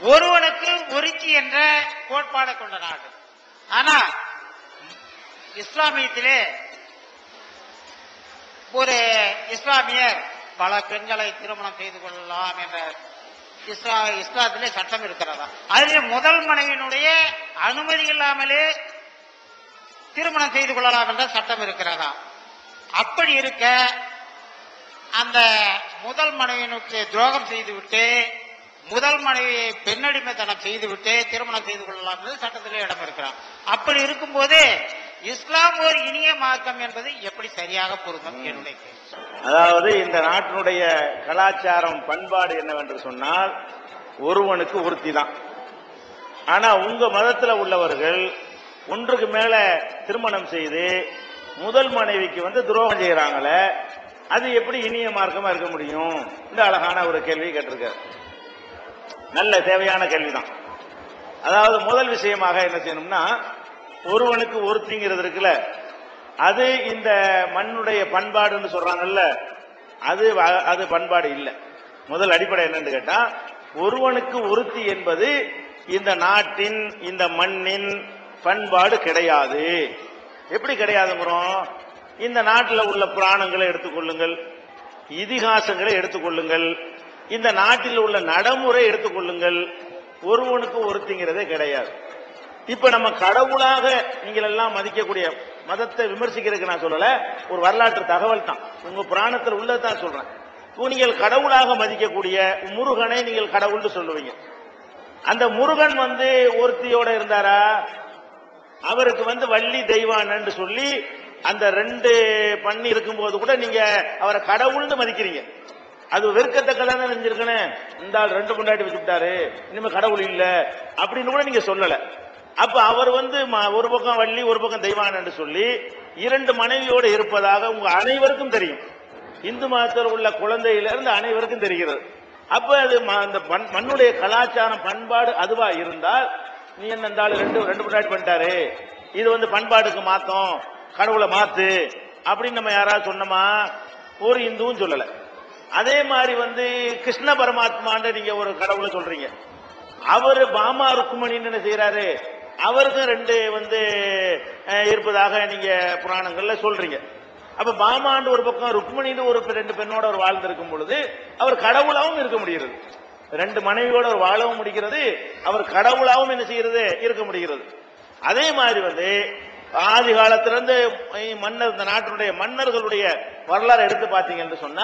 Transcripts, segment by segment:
ஒருவனுக்கு ஒருத்தி என்ற கோட்பாடை கொண்ட நாடு ஆனா இஸ்லாமியத்திலே ஒரு இஸ்லாமியர் பல பெண்களை திருமணம் செய்து கொள்ளலாம் என்ற இஸ்லா இஸ்லாத்திலே சட்டம் இருக்கிறதா அதில் முதல் மனைவியினுடைய அனுமதி இல்லாமலே திருமணம் செய்து கொள்ளலாம் என்ற சட்டம் இருக்கிறதா அப்படி இருக்க அந்த முதல் மனைவியினுக்கு துரோகம் செய்துவிட்டு முதல் மனைவியை பெண்ணடிமைத்தனம் செய்துவிட்டு திருமணம் செய்து கொள்ளலாம் என்று சட்டத்திலே இடம் இருக்கிறான் அப்படி இருக்கும்போது இஸ்லாம் ஒரு இனிய மார்க்கம் என்பது எப்படி சரியாக பொருந்தும் என்னுடைய கேள்வி அதாவது இந்த நாட்டினுடைய கலாச்சாரம் பண்பாடு என்னவென்று சொன்னால் ஒருவனுக்கு ஒருத்தி தான் ஆனா உங்க மதத்துல உள்ளவர்கள் ஒன்றுக்கு மேல திருமணம் செய்து முதல் மனைவிக்கு வந்து துரோகம் செய்யறாங்களே அது எப்படி இனிய மார்க்கமா இருக்க முடியும் இந்த அழகான ஒரு கேள்வி கேட்டிருக்காரு நல்ல தேவையான கேள்விதான் அதாவது முதல் விஷயமாக என்ன செய்யணும்னா ஒருவனுக்கு ஒருத்திங்கிறது இருக்குல்ல அது இந்த மண்ணுடைய பண்பாடுன்னு சொல்றாங்கல்ல அது வ- அது பண்பாடு இல்லை முதல் அடிப்படை என்னன்னு கேட்டா ஒருவனுக்கு ஒருத்தி என்பது இந்த நாட்டின் இந்த மண்ணின் பண்பாடு கிடையாது எப்படி கிடையாதுங்கிறோம் இந்த நாட்டில் உள்ள புராணங்களை எடுத்துக்கொள்ளுங்கள் இதிகாசங்களை எடுத்துக்கொள்ளுங்கள் இந்த நாட்டில் உள்ள நடைமுறை எடுத்துக்கொள்ளுங்கள் ஒருவனுக்கு ஒருத்திங்கிறதே கிடையாது இப்ப நம்ம கடவுளாக நீங்கள் எல்லாம் மதிக்கக்கூடிய மதத்தை விமர்சிக்கிறதுக்கு நான் சொல்லல ஒரு வரலாற்று தகவல் தான் உங்க புராணத்தில் உள்ளதான் சொல்றேன் இப்போ நீங்கள் கடவுளாக மதிக்கக்கூடிய முருகனை நீங்கள் கடவுள்னு சொல்லுவீங்க அந்த முருகன் வந்து ஒருத்தியோட இருந்தாரா அவருக்கு வந்து வள்ளி தெய்வானன்னு சொல்லி அந்த ரெண்டு பண்ணி இருக்கும்போது கூட நீங்க அவரை கடவுள்னு மதிக்கிறீங்க அது வெறுக்கத்தக்கதான் நினைஞ்சிருக்கணும் இந்த ஆள் ரெண்டு கொண்டாடி வச்சுட்டாரு இனிமே கடவுள் இல்ல அப்படின்னு கூட நீங்க சொல்லல அப்ப அவர் வந்து ம- ஒரு பக்கம் வள்ளி ஒரு பக்கம் தெய்வானன்னு சொல்லி இரண்டு மனைவியோடு இருப்பதாக உங்க அனைவருக்கும் தெரியும் இந்து மதத்தில் உள்ள குழந்தையில இருந்து அனைவருக்கும் தெரிகிறது அப்ப அது ம- அந்த மண்- மண்ணுடைய கலாச்சாரம் பண்பாடு அதுவா இருந்தால் நீ என்ன இந்த ஆளு ரெண்டு ரெண்டு முன்னாடி பண்ணிட்டாரு இது வந்து பண்பாடுக்கு மாத்தம் கடவுளை மாத்து அப்படின்னு நம்ம யாராவது சொன்னோமா ஒரு இந்துவும் சொல்லல அதே மாதிரி வந்து கிருஷ்ண பரமாத்மான்னு நீங்க ஒரு கடவுளை சொல்றீங்க அவரு பாமா ருக்குமணின்னு என்ன செய்யறாரு அவருக்கும் ரெண்டு வந்து அஹ், இருப்பதாக நீங்க புராணங்கள்ல சொல்றீங்க அப்ப பாமாண்டு ஒரு பக்கம் ருக்மணின்னு ஒரு பெ- ரெண்டு பெண்ணோட ஒரு வாழ்ந்திருக்கும் பொழுது அவர் கடவுளாவும் இருக்க முடிகிறது ரெண்டு மனைவியோட ஒரு வாழவும் முடிகிறது அவர் கடவுளாவும் என்ன செய்யறது இருக்க முடிகிறது அதே மாதிரி வந்து ஆதி காலத்திலிருந்து மன்னர் இந்த நாட்டினுடைய மன்னர்களுடைய வரலாறு எடுத்து பார்த்தீங்கன்னு சொன்னா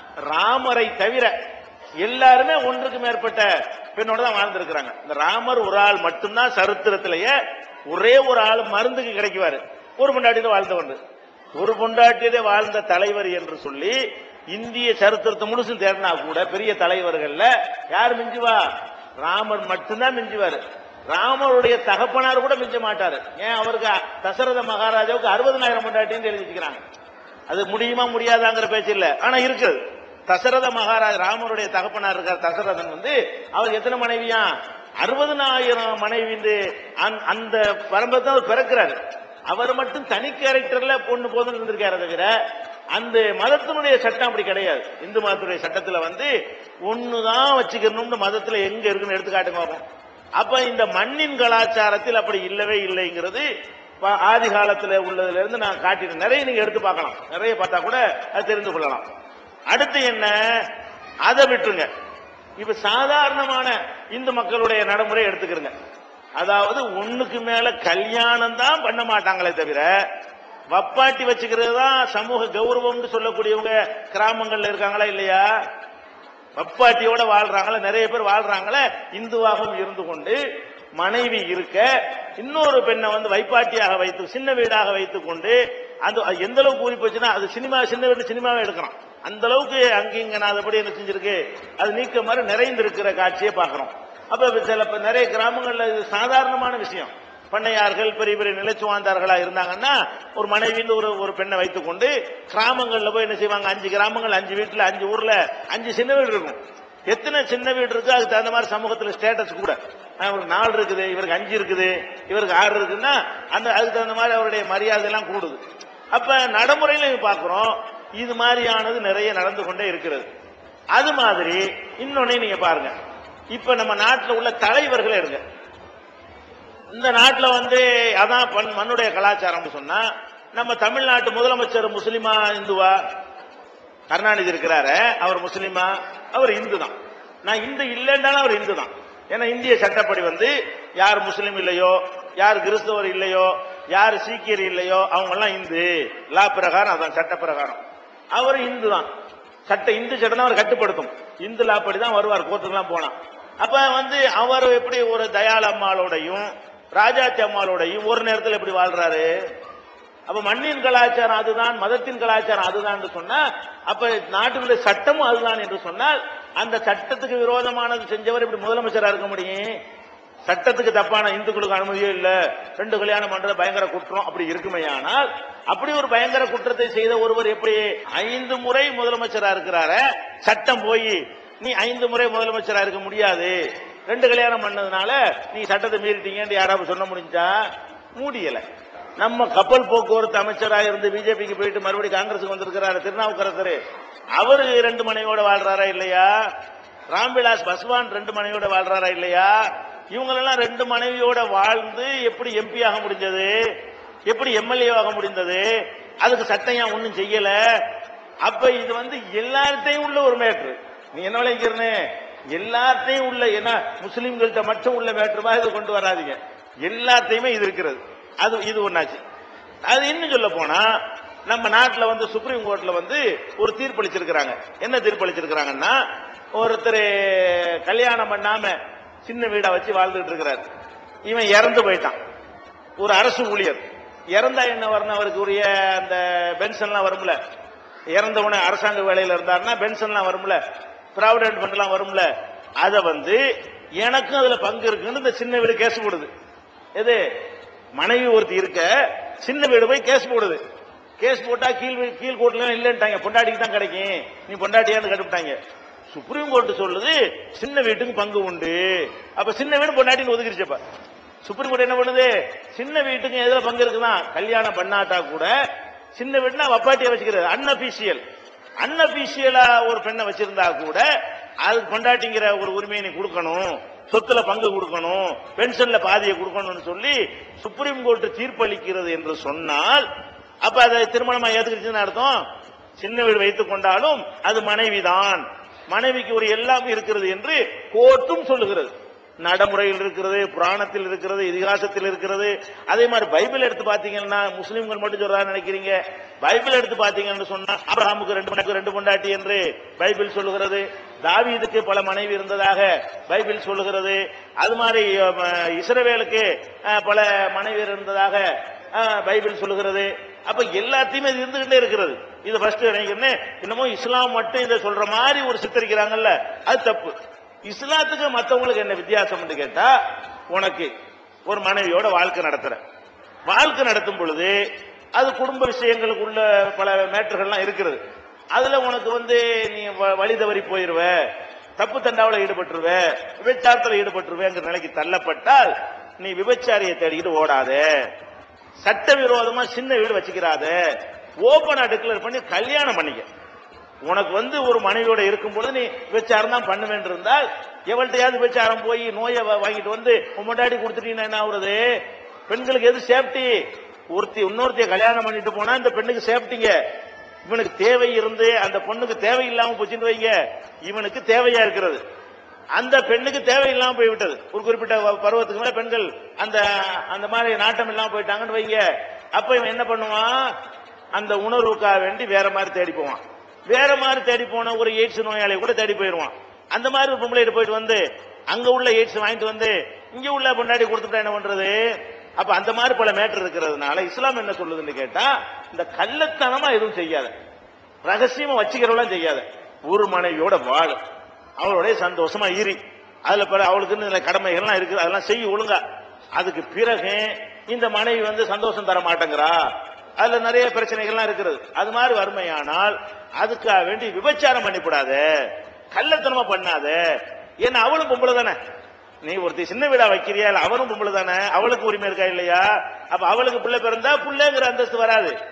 ராமரை தவிர எல்லாருமே ஒன்றுக்கு மேற்பட்ட பெண்ணோட தான் வாழ்ந்திருக்கிறாங்க இந்த ராமர் ஒரு ஆள் மட்டும்தான் சரித்திரத்திலேயே ஒரே ஒரு ஆள் மருந்துக்கு கிடைக்குவாரு ஒரு பொண்டாட்டியில வாழ்ந்தவன் ஒரு பொண்டாட்டியிலே வாழ்ந்த தலைவர் என்று சொல்லி இந்திய சரித்திரத்தை முழுசும் தேடினா கூட பெரிய தலைவர்கள்ல யார் மிஞ்சுவா ராமர் மட்டும்தான் மிஞ்சுவாரு ராமருடைய தகப்பனார் கூட மிஞ்ச மாட்டாரு ஏன் அவருக்கு தசரத மகாராஜாவுக்கு அறுபதனாயிரம் பொண்டாட்டின்னு எழுதி வச்சுக்கிறாங்க அது முடியுமா முடியாதாங்கிற பேச்சு இல்ல ஆனா இருக்குது தசரத மகாராஜ் ராமருடைய தகப்பனார் இருக்கார் தசரதன் வந்து அவர் எத்தனை மனைவியா அறுபதனாயிரம் மனைவி வந்து அந்த- அந்த பரம்பரை அவர் பிறக்கிறாரு அவர் மட்டும் தனி கேரக்டர்ல பொண்ணு போதும்னு இருந்திருக்காரு தவிர அந்த மதத்தினுடைய சட்டம் அப்படி கிடையாது இந்து மதத்துடைய சட்டத்துல வந்து ஒண்ணுதான் வச்சுக்கணும்னு மதத்துல எங்க இருக்குன்னு எடுத்து காட்டுங்க பார்ப்போம் அப்ப இந்த மண்ணின் கலாச்சாரத்தில் அப்படி இல்லவே இல்லைங்கிறது ப- ஆதி காலத்துல உள்ளதுல இருந்து நான் காட்டினேன் நிறைய நீங்க எடுத்து பார்க்கலாம் நிறைய பார்த்தா கூட அது தெரிந்து கொள்ளலாம் அடுத்து என்ன அதை விட்டுருங்க இப்ப சாதாரணமான இந்து மக்களுடைய நடைமுறை எடுத்துக்கிறங்க அதாவது ஒண்ணுக்கு மேல கல்யாணம் தான் பண்ண மாட்டாங்களே தவிர வப்பாட்டி வச்சுக்கிறது தான் சமூக கௌரவம்னு சொல்லக்கூடியவங்க கிராமங்கள்ல இருக்காங்களா இல்லையா வப்பாட்டியோட வாழ்றாங்களே நிறைய பேர் வாழ்றாங்களே இந்துவாகவும் இருந்து கொண்டு மனைவி இருக்க இன்னொரு பெண்ணை வந்து வைப்பாட்டியாக வைத்து சின்ன வீடாக வைத்துக் கொண்டு அந்த அது எந்த அளவுக்கு ஊறி போச்சுன்னா அது சினிமா சின்ன வீடு சினிமாவே எடுக்கிறான் அந்த அளவுக்கு அங்கிங்க நாதபடி என்ன செஞ்சிருக்கு அது நீக்க மாதிரி நிறைந்திருக்கிற காட்சியை பார்க்கிறோம் அப்ப இப்ப சில இப்ப நிறைய கிராமங்கள்ல இது சாதாரணமான விஷயம் பண்ணையார்கள் பெரிய பெரிய நிலச்சுவாந்தார்களா இருந்தாங்கன்னா ஒரு மனைவின்னு ஒரு ஒரு பெண்ணை வைத்துக்கொண்டு கிராமங்கள்ல போய் என்ன செய்வாங்க அஞ்சு கிராமங்கள் அஞ்சு வீட்டுல அஞ்சு ஊர்ல அஞ்சு சின்ன வீடு இருக்கும் எத்தனை சின்ன வீடு இருக்கு அதுக்கு தகுந்த மாதிரி சமூகத்துல ஸ்டேட்டஸ் கூட அஹ் இவருக்கு நாலு இருக்குது இவருக்கு அஞ்சு இருக்குது இவருக்கு ஆறு இருக்குன்னா அந்த அதுக்கு தகுந்த மாதிரி அவருடைய மரியாதை எல்லாம் கூடுது அப்ப நடைமுறையில பார்க்கிறோம் இது மாதிரியானது நிறைய நடந்து கொண்டே இருக்கிறது அது மாதிரி இன்னொன்னு நீங்க பாருங்க இப்ப நம்ம நாட்டில் உள்ள தலைவர்களை எடுங்க இந்த நாட்டுல வந்து அதான் பண்- மண்ணுடைய கலாச்சாரம்னு சொன்னா நம்ம தமிழ்நாட்டு முதலமைச்சர் முஸ்லிமா இந்துவா கருணாநிதி இருக்கிறாரு அவர் முஸ்லிமா அவர் இந்து தான் நான் இந்து இல்லைன்னாலும் அவர் இந்து தான் ஏன்னா இந்திய சட்டப்படி வந்து யார் முஸ்லிம் இல்லையோ யார் கிறிஸ்தவர் இல்லையோ யார் சீக்கியர் இல்லையோ அவங்க எல்லாம் இந்து லா பிரகாரம் அதான் சட்ட பிரகாரம் அவர் இந்து தான் சட்ட இந்து சட்டம் தான் அவர் கட்டுப்படுத்தும் இந்து லாப்படி தான் வருவார் கோர்ட்டுக்கெல்லாம் போனா அப்ப வந்து அவர் எப்படி ஒரு தயாள் அம்மாளோடையும் ராஜாத்தி அம்மாளோடையும் ஒரு நேரத்தில் எப்படி வாழ்றாரு அப்ப மண்ணின் கலாச்சாரம் அதுதான் மதத்தின் கலாச்சாரம் அதுதான் என்று சொன்னா அப்ப நாட்டினுடைய சட்டமும் அதுதான் என்று சொன்னால் அந்த சட்டத்துக்கு விரோதமானது செஞ்சவர் இப்படி முதலமைச்சரா இருக்க முடியும் சட்டத்துக்கு தப்பான இந்துக்களுக்கு அனுமதியே இல்ல ரெண்டு கல்யாணம் பண்றது பயங்கர குற்றம் அப்படி இருக்குமேயானால் அப்படி ஒரு பயங்கர குற்றத்தை செய்த ஒருவர் எப்படி ஐந்து முறை முதலமைச்சரா இருக்கிறார சட்டம் போய் நீ ஐந்து முறை முதலமைச்சரா இருக்க முடியாது ரெண்டு கல்யாணம் பண்ணதுனால நீ சட்டத்தை மீறிட்டீங்கன்னு யாராவது சொல்ல முடிஞ்சா முடியல நம்ம கப்பல் போக்குவரத்து அமைச்சராக இருந்து பிஜேபிக்கு போயிட்டு மறுபடியும் காங்கிரஸுக்கு வந்திருக்கிறாரு திருநாவுக்கரசர் அவரு ரெண்டு மனைவியோட வாழ்றாரா இல்லையா ராம்விலாஸ் பஸ்வான் ரெண்டு மனைவியோட வாழ்றாரா இல்லையா இவங்களெல்லாம் ரெண்டு மனைவியோட வாழ்ந்து எப்படி எம்பி ஆக முடிஞ்சது எப்படி எம்எல்ஏ ஆக முடிந்தது அதுக்கு சட்டம் ஏன் ஒண்ணும் செய்யல அப்ப இது வந்து எல்லார்ட்டையும் உள்ள ஒரு மேட்ரு நீ என்ன விளைக்கிறனே எல்லார்ட்டையும் உள்ள என்ன முஸ்லிம்கள்ட்ட மட்டும் உள்ள மேட்ருமா இது கொண்டு வராதீங்க எல்லாத்தையுமே இது இருக்கிறது அது இது ஒண்ணாச்சு அது இன்னும் சொல்ல போனா நம்ம நாட்டுல வந்து சுப்ரீம் கோர்ட்ல வந்து ஒரு தீர்ப்பளிச்சிருக்கிறாங்க என்ன தீர்ப்பளிச்சிருக்கிறாங்கன்னா ஒருத்தர் கல்யாணம் பண்ணாம சின்ன வீடா வச்சு வாழ்ந்துட்டு இருக்கிறார் இவன் இறந்து போயிட்டான் ஒரு அரசு ஊழியர் இறந்தா என்ன வரணும் அவருக்கு உரிய அந்த பென்ஷன்லாம் வரும்ல இறந்தவன அரசாங்க வேலையில இருந்தாருன்னா பென்ஷன்லாம் வரும்ல ப்ராவிடென்ட் ஃபண்ட்லாம் வரும்ல அத வந்து எனக்கும் அதுல பங்கு இருக்குன்னு இந்த சின்ன வீடு கேஸ் போடுது எது மனைவி ஒருத்தி இருக்க சின்ன வீடு போய் கேஸ் போடுது கேஸ் போட்டா கீழ் வீ- கீழ் கோர்ட்ல இல்லன்ட்டாங்க பொண்டாட்டிக்கு தான் கிடைக்கும் நீ பொண்டாட்டியான்னு கட்டுப்பிட்டாங்க சுப்ரீம் கோர்ட் சொல்லுது சின்ன வீட்டுக்கு பங்கு உண்டு அப்ப சின்ன வீடு பொண்டாட்டின்னு ஒதுக்கிருச்சப்ப சுப்ரீம் கோர்ட் என்ன பண்ணுது சின்ன வீட்டுக்கு எதுல பங்கு இருக்குதான் கல்யாணம் பண்ணாட்டா கூட சின்ன வீடுனா வப்பாட்டியை வச்சுக்கிறது அன்அபிஷியல் அன்அபிஷியலா ஒரு பெண்ணை வச்சிருந்தா கூட அதுக்கு பொண்டாட்டிங்கிற ஒரு உரிமையை நீ கொடுக்கணும் சொத்துல பங்கு கொடுக்கணும் பென்ஷன்ல பாதியை கொடுக்கணும்னு சொல்லி சுப்ரீம் கோர்ட் தீர்ப்பளிக்கிறது என்று சொன்னால் அப்ப அதை திருமணமா ஏத்துக்கிச்சுன்னு அர்த்தம் சின்ன வீடு வைத்துக் கொண்டாலும் அது மனைவிதான் மனைவிக்கு ஒரு எல்லாம் இருக்கிறது என்று கோர்ட்டும் சொல்லுகிறது நடைமுறையில் இருக்கிறது புராணத்தில் இருக்கிறது இதிகாசத்தில் இருக்கிறது அதே மாதிரி பைபிள் எடுத்து பாத்தீங்கன்னா முஸ்லிம்கள் மட்டும் சொல்றாரு நினைக்கிறீங்க பைபிள் எடுத்து பாத்தீங்கன்னு சொன்னா அப்ரஹாமுக்கு ரெண்டு மனைவி ரெண்டு பொண்டாட்டி என்று பைபிள் சொல்லுகிறது தாவீதுக்கு பல மனைவி இருந்ததாக பைபிள் சொல்லுகிறது அது மாதிரி அஹ், இஸ்ரவேலுக்கு அஹ், பல மனைவி இருந்ததாக அஹ், பைபிள் சொல்லுகிறது அப்ப எல்லாத்தையுமே இது இருந்துகிட்டே இருக்கிறது இது ஃபர்ஸ்ட் நினைக்கிறேன் இன்னமும் இஸ்லாம் மட்டும் இதை சொல்ற மாதிரி ஒரு சித்தரிக்கிறாங்கல்ல அது தப்பு இஸ்லாத்துக்கு மத்தவங்களுக்கு என்ன வித்தியாசம்னு கேட்டா உனக்கு ஒரு மனைவியோட வாழ்க்கை நடத்துற வாழ்க்கை நடத்தும் பொழுது அது குடும்ப விஷயங்களுக்குள்ள பல மேட்டர்கள்லாம் இருக்கிறது அதுல உனக்கு வந்து நீ வ- வழி தவறி போயிருவ தப்பு தண்டாவில் ஈடுபட்டுருவ விபச்சாரத்தில் ஈடுபட்டுருவேங்கிற நிலைக்கு தள்ளப்பட்டால் நீ விபச்சாரியை தேடிக்கிட்டு ஓடாத சட்டவிரோதமா சின்ன வீடு வச்சுக்கிறாத ஓபனா டிக்ளேர் பண்ணி கல்யாணம் பண்ணிக்க உனக்கு வந்து ஒரு மனைவியோட இருக்கும் பொழுது நீ விபச்சாரம் தான் பண்ணுவேன் இருந்தால் எவள்கிட்டயாவது விபச்சாரம் போய் நோயை வா- வாங்கிட்டு வந்து உன் முன்னாடி கொடுத்துட்டீங்கன்னா என்ன ஆகுறது பெண்களுக்கு எது சேஃப்டி ஒருத்தி இன்னொருத்தைய கல்யாணம் பண்ணிட்டு போனா இந்த பெண்ணுக்கு சேஃப்டிங்க இவனுக்கு தேவை இருந்து அந்த பொண்ணுக்கு தேவை இல்லாம போச்சுன்னு வைங்க இவனுக்கு தேவையா இருக்கிறது அந்த பெண்ணுக்கு தேவையில்லாம போய்விட்டது ஒரு குறிப்பிட்ட வ- பருவத்துக்கு மேல பெண்கள் அந்த அந்த மாதிரி நாட்டம் இல்லாம போயிட்டாங்கன்னு வைங்க அப்ப இவன் என்ன பண்ணுவான் அந்த உணர்வுக்காக வேண்டி வேற மாதிரி தேடி போவான் வேற மாதிரி தேடி போன ஒரு எய்ட்ஸ் நோயாளியை கூட தேடி போயிடுவான் அந்த மாதிரி ஒரு பொம்பளை போயிட்டு வந்து அங்க உள்ள எய்ட்ஸ் வாங்கிட்டு வந்து இங்க உள்ள பொண்டாடி கொடுத்துட்டா என்ன பண்றது அப்ப அந்த மாதிரி பல மேட்டர் இருக்கிறதுனால இஸ்லாம் என்ன சொல்லுதுன்னு கேட்டா இந்த கள்ளத்தனமா எதுவும் செய்யாத ரகசியமா வச்சுக்கிறவெல்லாம் செய்யாத ஒரு மனைவியோட வாழு அவளுடைய சந்தோஷமா இரு அதுல பிற அவளுக்குன்னு சில கடமைகள்லாம் இருக்குது அதெல்லாம் செய்ய ஒழுங்கா அதுக்கு பிறகு இந்த மனைவி வந்து சந்தோஷம் தர மாட்டேங்கிறா அதுல நிறைய பிரச்சனைகள்லாம் இருக்கிறது அது மாதிரி வறுமையானால் அதுக்காக வேண்டி விபச்சாரம் பண்ணிவிடாத கள்ளத்தனமா பண்ணாத ஏன்னா அவளும் பொம்பளை தானே நீ ஒருத்தி சின்ன வீடா வைக்கிறியா இல்ல அவரும் பொம்பளை தானே அவளுக்கு உரிமை இருக்கா இல்லையா அப்ப அவளுக்கு பிள்ளை பிறந்தா பிள்ளைங்கிற அந்தஸ்து வராது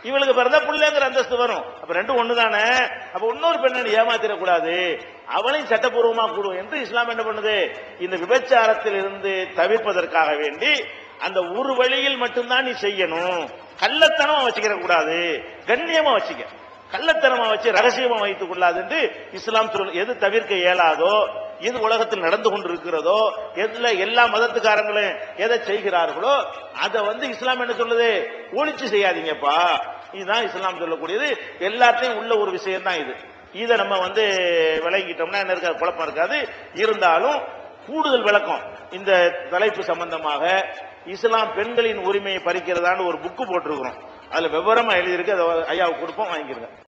இவளுக்கு பிறந்தா புள்ளைங்கிற அந்தஸ்து வரும் அப்ப ரெண்டும் ஒண்ணு தானே அப்ப இன்னொரு பெண்ணை ஏமாத்திடக்கூடாது அவளையும் சட்டப்பூர்வமா கூடும் என்று இஸ்லாம் என்ன பண்ணுது இந்த விபச்சாரத்தில் இருந்து தவிர்ப்பதற்காக வேண்டி அந்த ஒரு வழியில் மட்டும்தான் நீ செய்யணும் கள்ளத்தனமா வச்சுக்கிற கூடாது கண்ணியமா வச்சுக்க கள்ளத்தனமா வச்சு ரகசியமா வைத்துக் கொள்ளாது என்று இஸ்லாம் சொல் எது தவிர்க்க இயலாதோ எது உலகத்தில் நடந்து கொண்டிருக்கிறதோ எதுல எல்லா மதத்துக்காரங்களும் எதை செய்கிறார்களோ அதை வந்து இஸ்லாம் என்ன சொல்லுது ஒழிச்சு செய்யாதீங்கப்பா இதுதான் இஸ்லாம் சொல்லக்கூடியது எல்லாத்தையும் உள்ள ஒரு விஷயம் தான் இது இதை நம்ம வந்து விளங்கிட்டோம்னா என்ன இருக்காது குழப்பம் இருக்காது இருந்தாலும் கூடுதல் விளக்கம் இந்த தலைப்பு சம்பந்தமாக இஸ்லாம் பெண்களின் உரிமையை பறிக்கிறதான்னு ஒரு புக்கு போட்டிருக்கிறோம் அதுல விவரமா எழுதியிருக்கு அதை ஐயாவுக்கு கொடுப்போம் வாங்கிக்கிறேன்